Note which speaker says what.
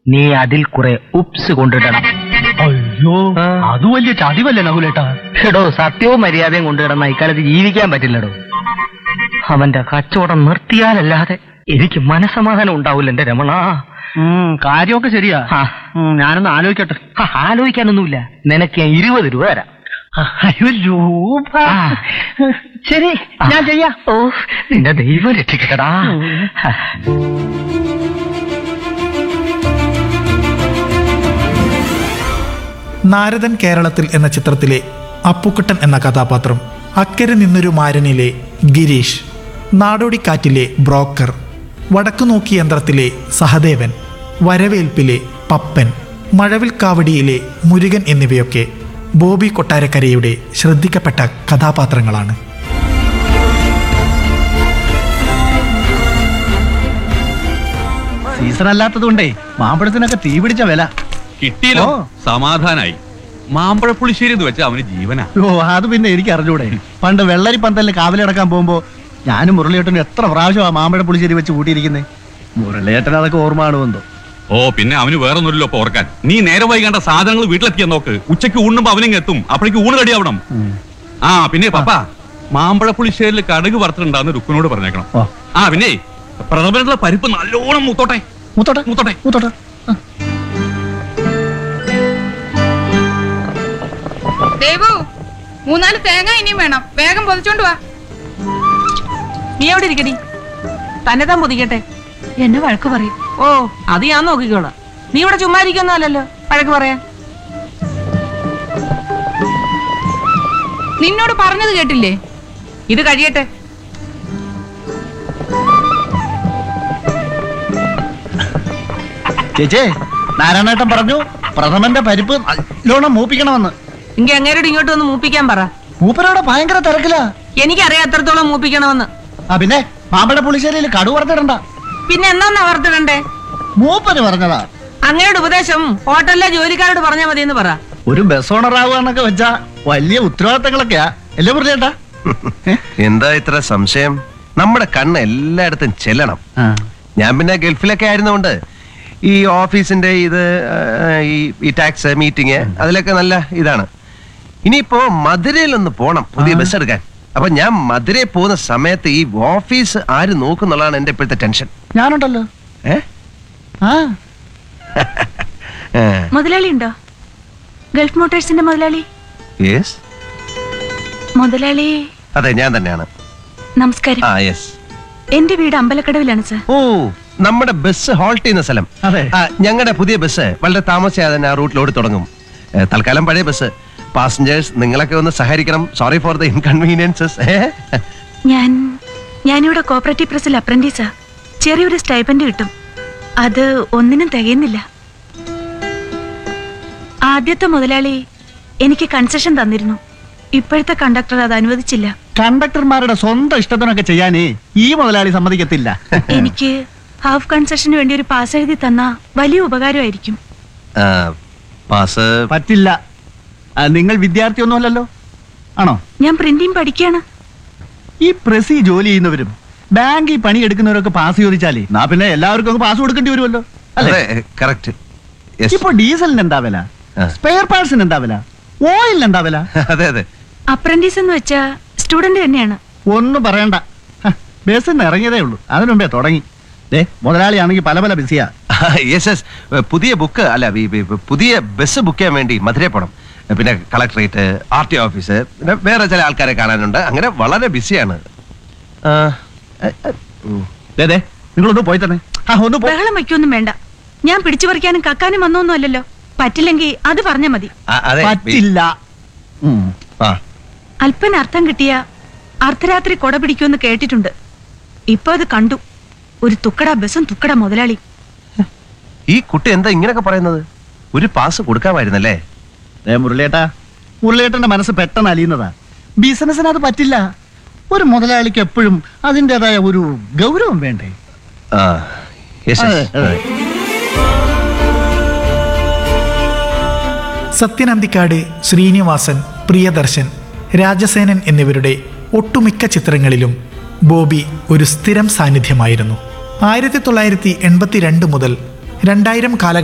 Speaker 1: നീ അതിൽ കുറെ ഉപ്സ് കൊണ്ടിടണം
Speaker 2: അയ്യോ
Speaker 1: ആ.
Speaker 2: അത് വലിയ ചതിവല്ലേ നകുലേട്ടാ
Speaker 1: എടോ സത്യവും മര്യാദയും കൊണ്ടുകിടന്ന ഇക്കാലത്ത് ജീവിക്കാൻ പറ്റില്ലടോ അവന്റെ കച്ചവടം നിർത്തിയാലല്ലാതെ എനിക്ക് മനസമാധാനം ഉണ്ടാവില്ല എന്റെ രമണ
Speaker 2: ഉം കാര്യമൊക്കെ ശരിയാ
Speaker 1: ആ.
Speaker 2: ഉം, ഞാനൊന്ന് ആലോചിക്കട്ടെ
Speaker 1: ആ, ആലോചിക്കാനൊന്നുമില്ല നിനക്ക് ഞാൻ ഇരുപത് രൂപ തരാം
Speaker 2: അയ്യോ രൂപ
Speaker 1: ആ.
Speaker 2: ശരി ഞാൻ ചെയ്യാം
Speaker 1: ഓ നിന്റെ ദൈവം രക്ഷിക്കട്ടടാ
Speaker 3: നാരദൻ കേരളത്തിൽ എന്ന ചിത്രത്തിലെ അപ്പുക്കുട്ടൻ എന്ന കഥാപാത്രം അക്കരെ നിന്നൊരു മാരനിലെ ഗിരീഷ് നാടോടിക്കാറ്റിലെ ബ്രോക്കർ വടക്കുനോക്കി യന്ത്രത്തിലെ സഹദേവൻ വരവേൽപ്പിലെ പപ്പൻ മഴവിൽക്കാവടിയിലെ മുരുകൻ എന്നിവയൊക്കെ ബോബി കൊട്ടാരക്കരയുടെ ശ്രദ്ധിക്കപ്പെട്ട കഥാപാത്രങ്ങളാണ്
Speaker 2: സീസൺ അല്ലാത്തത് കൊണ്ടേ മാമ്പഴത്തിനൊക്കെ തീ പിടിച്ച വില
Speaker 4: കിട്ടിയല്ലോ
Speaker 2: ഓ.
Speaker 4: സമാധാനായി മാമ്പഴ പുളിശ്ശേരി എന്ന് വെച്ചാൽ അവന് ജീവനാ
Speaker 2: ഓ അത് പിന്നെ എനിക്ക് അറിഞ്ഞൂടെ പണ്ട് വെള്ളരി പന്തലിന് കാവലടക്കാൻ പോകുമ്പോ ഞാനും മുരളിയേട്ടനും എത്ര പ്രാവശ്യം ആ മാമ്പഴ പുളിശ്ശേരി വെച്ച് കൂട്ടിയിരിക്കുന്നേ മുരളിയേട്ടൻ അതൊക്കെ ഓർമ്മ കാണുമെന്തോ
Speaker 4: ഓ പിന്നെ അവന് വേറൊന്നുമില്ലല്ലോ ഇപ്പൊ ഓർക്കാൻ നീ നേരെ വൈകേണ്ട സാധനങ്ങൾ വീട്ടിലെത്തിയാൻ നോക്ക് ഉച്ചയ്ക്ക് ഊണുമ്പോ അവനിങ് എത്തും അപ്പോഴേക്ക് ഊണ് കടിയാവണം ആ പിന്നെ പപ്പ മാമ്പഴ പുളിശ്ശേരിയിൽ കടുക് വറുത്തിട്ടുണ്ടാന്ന് രുക്കുനോട് പറഞ്ഞേക്കണം
Speaker 2: ഓ
Speaker 4: ആ പിന്നെ പ്രഥമനുള്ള പരിപ്പ് നല്ലോണം മൂത്തോട്ടെ
Speaker 2: മുത്തോട്ടെ
Speaker 4: മൂത്തോട്ടെ
Speaker 2: മുത്തോട്ടെ ആ.
Speaker 5: ദേവു മൂന്നാല് തേങ്ങ ഇനിയും വേണം വേഗം പൊതിച്ചോണ്ട് വാ
Speaker 6: നീ എവിടെ ഇരിക്കടി തന്നെ താൻ പൊതിക്കട്ടെ
Speaker 5: എന്നെ വഴക്ക് പറയും
Speaker 6: ഓ അത് ഞാൻ നോക്കിക്കോളാം നീ ഇവിടെ ചുമ്മാ ഇരിക്കുന്നല്ലോ വഴക്ക് പറയാൻ
Speaker 5: നിന്നോട് പറഞ്ഞത് കേട്ടില്ലേ
Speaker 6: ഇത് കഴിയട്ടെ
Speaker 2: ചേച്ചേ നാരായണേട്ടൻ പറഞ്ഞു പ്രഥമന്റെ പരിപ്പ് നല്ലോണം മൂപ്പിക്കണമെന്ന്
Speaker 6: എങ്കിൽ അങ്ങേരോട് ഇങ്ങോട്ട് വന്ന് മൂപ്പിക്കാൻ പറ
Speaker 2: മൂപ്പരോടെ ഭയങ്കര തിരക്കിലാ
Speaker 6: എനിക്കറിയാം എത്രത്തോളം മൂപ്പിക്കണമെന്ന്
Speaker 2: ആ പിന്നെ മാമ്പഴ പുളിശ്ശേരിയിൽ കടു വറുത്തിടണ്ട
Speaker 6: പിന്നെ എന്നാ വർത്തിടണ്ടേ
Speaker 2: മൂപ്പര് പറഞ്ഞതാ
Speaker 6: അങ്ങയുടെ ഉപദേശം ഹോട്ടലിലെ ജോലിക്കാരോട് പറഞ്ഞാൽ മതി എന്ന് പറ
Speaker 2: ഒരു ബസ് ഓണർ ആവുകയെന്നൊക്കെ വെച്ചാ വലിയ ഉത്തരവാദിത്തങ്ങളൊക്കെയാ അല്ലേ മുരളിയേട്ടാ
Speaker 7: എന്താ ഇത്ര സംശയം നമ്മുടെ കണ്ണ് എല്ലായിടത്തും ചെല്ലണം ഞാൻ പിന്നെ ഗൾഫിലൊക്കെ ആയിരുന്നുകൊണ്ട് ഈ ഓഫീസിന്റെ ഇത് ആ, ഈ ഈ ടാക്സ് മീറ്റിംഗ് അതിലൊക്കെ നല്ല ഇതാണ് ഇനിയിപ്പോ മധുരയിൽ ഒന്ന് പോണം പുതിയ ബസ് എടുക്കാൻ അപ്പൊ ഞാൻ മധുരയിൽ പോകുന്ന സമയത്ത് ഈ ഓഫീസ് ആര് നോക്കുന്നുള്ളതാണ് എന്റെ ഇപ്പോഴത്തെ ടെൻഷൻ
Speaker 2: ഞാനുണ്ടല്ലോ
Speaker 7: ഏ
Speaker 2: ആ
Speaker 8: മുതലാളി ഉണ്ടോ ഗൾഫ് മോട്ടോഴ്സിന്റെ മുതലാളി
Speaker 7: യെസ്
Speaker 8: മുതലാളി
Speaker 7: അതെ ഞാൻ തന്നെയാണ്
Speaker 8: നമസ്കാരം
Speaker 7: ആ യെസ്
Speaker 8: എന്റെ വീട് അമ്പലക്കടവിലാണ് സർ
Speaker 7: ഓ നമ്മുടെ ബസ് ഹോൾട്ട് ചെയ്യുന്ന സ്ഥലം
Speaker 2: അതെ.
Speaker 7: ഞങ്ങളുടെ പുതിയ ബസ് വളരെ താമസിയാതെ തന്നെ ആ റൂട്ടിൽ ഓടി തുടങ്ങും ഏ, തൽക്കാലം പഴയ ബസ് പാസഞ്ചേഴ്സ് നിങ്ങളൊക്കെ ഒന്ന് സഹകരിക്കണം സോറി ഫോർ ദ ഇൻകൺവീനിയൻസസ്
Speaker 8: ഞാൻ ഞാനിവിടെ കോപ്പറേറ്റീവ് പ്രസിൽ അപ്രന്റീസാ ചെറിയൊരു സ്റ്റൈപ്പൻഡ് കിട്ടും അത് ഒന്നിനും തികയുന്നില്ല ആദ്യത്തെ മുതലാളി എനിക്ക് കൺസെഷൻ തന്നിരുന്നു ഇപ്പോഴത്തെ കണ്ടക്ടർ അത് അനുവദിച്ചില്ല
Speaker 2: കണ്ടക്ടർമാരുടെ സ്വന്തം ഇഷ്ടത്തിനൊക്കെ ചെയ്യാനേ ഈ മുതലാളി സമ്മതിക്കത്തില്ല
Speaker 8: എനിക്ക് ഹാഫ് കൺസെഷന് വേണ്ടി ഒരു പാസ് എഴുതി തന്ന വലിയ ഉപകാരമായിരിക്കും
Speaker 7: പാസ്
Speaker 2: പറ്റില്ല ആ, നിങ്ങൾ വിദ്യാർത്ഥിയൊന്നുമല്ലല്ലോ ആണോ
Speaker 8: ഞാൻ പ്രിന്റിംഗ് പഠിക്കുകയാണ്
Speaker 2: ഈ പ്രസി ജോലി ചെയ്യുന്നവരും ബാങ്കിൽ പണി എടുക്കുന്നവരൊക്കെ പാസ് ചോദിച്ചാലേ നാ പിന്നെ എല്ലാവർക്കും അങ്ങ് പാസ് കൊടുക്കേണ്ടി വരുമല്ലോ അല്ലേ
Speaker 7: അതെ കറക്റ്റ്
Speaker 2: ഇപ്പൊ ഡീസലിന് എന്താ വില
Speaker 7: ആ.
Speaker 2: സ്പെയർ പാർട്സിന് എന്താ വില ഓയിലിന് എന്താ വില
Speaker 7: അതെ അതെ
Speaker 8: അപ്രന്റീസ് എന്ന് വെച്ചാ സ്റ്റുഡന്റ് തന്നെയാണ്
Speaker 2: ഒന്നും പറയണ്ട ഹ, ബസ്സിന്ന് ഇറങ്ങിയതേ ഉള്ളൂ അതിനു മുമ്പേ തുടങ്ങി ദേ മുതലാളിയാണെങ്കിൽ പല പല ബിസിയാ
Speaker 7: യെസ് യെസ് പുതിയ ബുക്ക് അല്ല ഈ- ഈ പുതിയ ബസ് ബുക്ക് ചെയ്യാൻ വേണ്ടി മധുരയിൽ പോകണം പിന്നെ കളക്ടറേറ്റ് ആർ ടി ഓഫീസ് പിന്നെ വേറെ ചില ആൾക്കാരെ കാണാനുണ്ട് അങ്ങനെ വളരെ ബിസിയാണ് ആ, എ, എ, ഉം.
Speaker 2: ദേ ദേ നിങ്ങളൊന്ന് പോയി തന്നെ ആ ഒന്ന് പോ
Speaker 8: ബഹളം വയ്ക്കൊന്നും വേണ്ട ഞാൻ പിടിച്ചു പറിക്കാനും കക്കാനും വന്നൊന്നും അല്ലല്ലോ പറ്റില്ലെങ്കിൽ അത് പറഞ്ഞാ മതി
Speaker 7: ആ, അതെ
Speaker 2: പറ്റില്ല ഉം.
Speaker 7: ആ
Speaker 8: അല്പന അർത്ഥം കിട്ടിയ അർദ്ധരാത്രി കൊട പിടിക്കുമെന്ന് കേട്ടിട്ടുണ്ട് ഇപ്പൊ അത് കണ്ടു ഒരു തുക്കട ബസ്സും തുക്കട മുതലാളി
Speaker 7: ഈ കുട്ടി എന്താ ഇങ്ങനെയൊക്കെ പറയുന്നത് ഒരു പാസ് കൊടുക്കാമായിരുന്നല്ലേ
Speaker 2: ദേ മുരളിയേട്ടാ മുരളിയേട്ടന്റെ മനസ്സ് പെട്ടെന്ന് അലിയുന്നതാ ബിസിനസ്സിന് അത് പറ്റില്ല ഒരു മുതലാളിക്ക് എപ്പോഴും അതിൻ്റെതായ ഒരു ഗൗരവം വേണ്ടേ
Speaker 7: ആ യെസ്
Speaker 2: അതെ, അതെ.
Speaker 3: സത്യനന്തിക്കാട് ശ്രീനിവാസൻ പ്രിയദർശൻ രാജസേനൻ എന്നിവരുടെ ഒട്ടുമിക്ക ചിത്രങ്ങളിലും ബോബി ഒരു സ്ഥിരം സാന്നിധ്യമായിരുന്നു ആയിരത്തി തൊള്ളായിരത്തി എൺപത്തിരണ്ട് മുതൽ രണ്ടായിരം കാലഘട്ടം